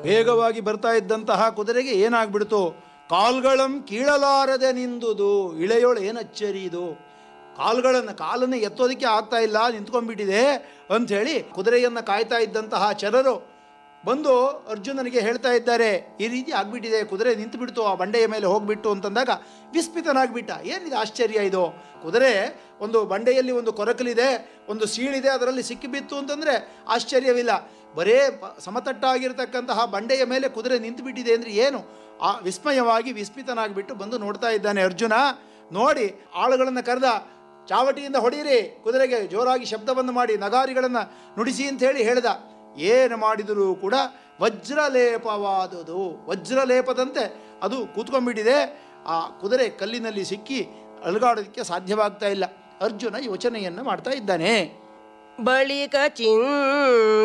ವೇಗವಾಗಿ ಬರ್ತಾ ಇದ್ದಂತಹ ಕುದುರೆಗೆ ಏನಾಗ್ಬಿಡ್ತು ಕಾಲ್ಗಳಂ ಕೀಳಲಾರದೆ ನಿಂದುದು ಇಳೆಯೋಳು ಏನಚ್ಚರಿ ಇದು ಕಾಲ್ಗಳನ್ನು ಕಾಲನ್ನು ಎತ್ತೋದಕ್ಕೆ ಆಗ್ತಾ ಇಲ್ಲ ನಿಂತ್ಕೊಂಡ್ಬಿಟ್ಟಿದೆ ಅಂಥೇಳಿ ಕುದುರೆಯನ್ನು ಕಾಯ್ತಾ ಇದ್ದಂತಹ ಚರರು ಬಂದು ಅರ್ಜುನನಿಗೆ ಹೇಳ್ತಾ ಇದ್ದಾರೆ ಈ ರೀತಿ ಆಗ್ಬಿಟ್ಟಿದೆ ಕುದುರೆ ನಿಂತು ಬಿಡ್ತು ಆ ಬಂಡೆಯ ಮೇಲೆ ಹೋಗ್ಬಿಟ್ಟು ಅಂತಂದಾಗ ವಿಸ್ಮಿತನಾಗ್ಬಿಟ್ಟ ಏನಿದೆ ಆಶ್ಚರ್ಯ ಇದು ಕುದುರೆ ಒಂದು ಬಂಡೆಯಲ್ಲಿ ಒಂದು ಕೊರಕಲಿದೆ ಒಂದು ಸೀಳಿದೆ ಅದರಲ್ಲಿ ಸಿಕ್ಕಿಬಿತ್ತು ಅಂತಂದರೆ ಆಶ್ಚರ್ಯವಿಲ್ಲ ಬರೇ ಪ- ಸಮತಟ್ಟಾಗಿರ್ತಕ್ಕಂತಹ ಬಂಡೆಯ ಮೇಲೆ ಕುದುರೆ ನಿಂತು ಬಿಟ್ಟಿದೆ ಅಂದರೆ ಏನು ಆ ವಿಸ್ಮಯವಾಗಿ ವಿಸ್ಮಿತನಾಗಿಬಿಟ್ಟು ಬಂದು ನೋಡ್ತಾ ಇದ್ದಾನೆ ಅರ್ಜುನ ನೋಡಿ ಆಳುಗಳನ್ನು ಕರೆದ ಚಾವಟಿಯಿಂದ ಹೊಡೀರಿ ಕುದುರೆಗೆ ಜೋರಾಗಿ ಶಬ್ದವನ್ನು ಮಾಡಿ ನಗಾರಿಗಳನ್ನು ನುಡಿಸಿ ಅಂತ ಹೇಳಿ ಹೇಳ್ದ ಏನು ಮಾಡಿದರೂ ಕೂಡ ವಜ್ರಲೇಪವಾದುದು ವಜ್ರಲೇಪದಂತೆ ಅದು ಕೂತ್ಕೊಂಡ್ಬಿಟ್ಟಿದೆ ಆ ಕುದುರೆ ಕಲ್ಲಿನಲ್ಲಿ ಸಿಕ್ಕಿ ಅಲುಗಾಡೋದಕ್ಕೆ ಸಾಧ್ಯವಾಗ್ತಾ ಇಲ್ಲ ಅರ್ಜುನ ಯೋಚನೆಯನ್ನು ಮಾಡ್ತಾ ಇದ್ದಾನೆ ಬಳಿಕ ಚಿನ್